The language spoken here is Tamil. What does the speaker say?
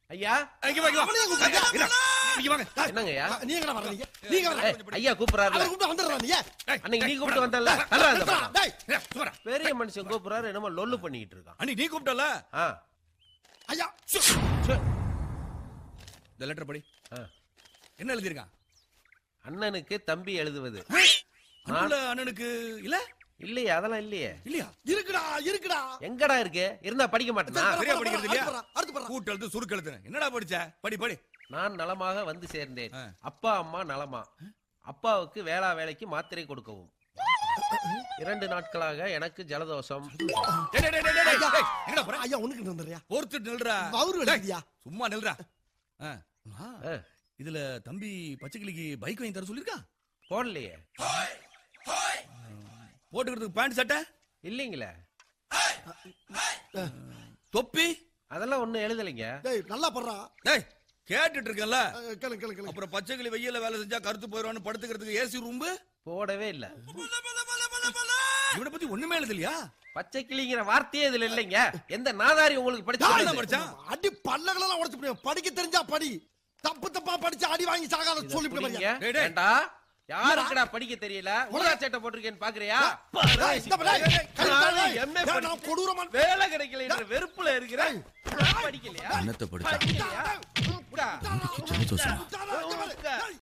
ஐயா இங்க வா, இங்க வா. அவனையும் கூப்பிடு. ஐயா, இருடா. இங்க வாங்க. ஏய், என்னங்கய்யா ஆ, நீ எங்கடா வர நீங்க நீங்க வர ஏய், ஐயா கூப்பிடுறாருல அவர் கூப்பிட்டு வந்துடுறா நீ ஏய், அன்னைக்கு நீ ஏய், கூப்பிட்டு வாடா. வந்தல நல்லா இருந்த நிறுத்துடா, பக்கம். டேய் ஏய், சும்மாடா. பெரிய மனுஷன் கூப்பிடுறாரு என்னமோ லொல்லு பண்ணிக்கிட்டு இருக்கான் அண்ணி நீ கூப்பிட்டல ஆ ஐயா சு. இந்த லெட்டர் படி ஆ. என்ன எழுதிருக்கான் அண்ணனுக்கு தம்பி எழுதுவது அண்ணல அண்ணனுக்கு இல்ல இல்லையே அதெல்லாம் இல்லையே இல்லையா இருக்குடா இருக்குடா எங்கடா இருக்கு இருந்தா படிக்க மாட்டேனா சரியா படிக்கிறது இல்லையா? அடுத்து போறா, அடுத்து போறா. கூட்டு எழுத்து சுருக்கு எழுத்து என்னடா படிச்ச படி படி நான் நலமாக வந்து சேர்ந்தேன் ஆ. அப்பா அம்மா நலமா அப்பாவுக்கு வேளா வேலைக்கு மாத்திரை கொடுக்கவும் இரண்டு நாட்களாக எனக்கு ஜலதோஷம் டேய், டேய், டேய், டேய், டேய், டேய், எங்கடா போற ஐயா உனக்கு வந்துடுறியா பொறுத்து நில்றா வவுறு டேய், எழுதியா சும்மா நில்றா ஆ. ஆ, ஆ, இதுல தம்பி பச்சைக்கிளிக்கு பைக் வாங்கி தர சொல்லிருக்கா போடலையே போட்டுக்கிறதுக்கு பேண்ட் சட்டை இல்லைங்களே தொப்பி அதெல்லாம் ஒண்ணும் எழுதலைங்க டேய் நல்லா படுறா டேய் கேட்டுட்டு இருக்கேன்ல அஹ், கேளு கேளு கேளு அப்புறம் பச்சைக்கிளி வெயில வேலை செஞ்சா கருத்து போயிடுவான்னு படுத்துக்கிறதுக்கு ஏசி ரூம்பு போடவே இல்ல இவனை பத்தி ஒண்ணுமே எழுதலையா பச்சை கிளிங்கிற வார்த்தையே இதுல இல்லைங்க எந்த நாதாரி உங்களுக்கு படிச்சு யாரு கொடுத்தது? தான் படிச்சான் அடி பல்லகளெல்லாம் உடைச்சு முடியும் படிக்க தெரிஞ்சா படி தப்பு தப்பா படிச்சு அடி வாங்கி சாகாத இத சொல்லி புடிங்க. டேய், டேய். ஏண்டா யாருக்குடா படிக்க தெரியல ஊதா சட்டை போட்டிருக்கேன்னு பாக்குறியா MA படி- கொடூரமான வேலை கிடைக்கல என்ற வெறுப்புல இருக்கிறேன் படிக்கலையா என்னத்தை படிச்சா? படிக்கலையா உட்கா. ஜலதோஷமா? உட்கா.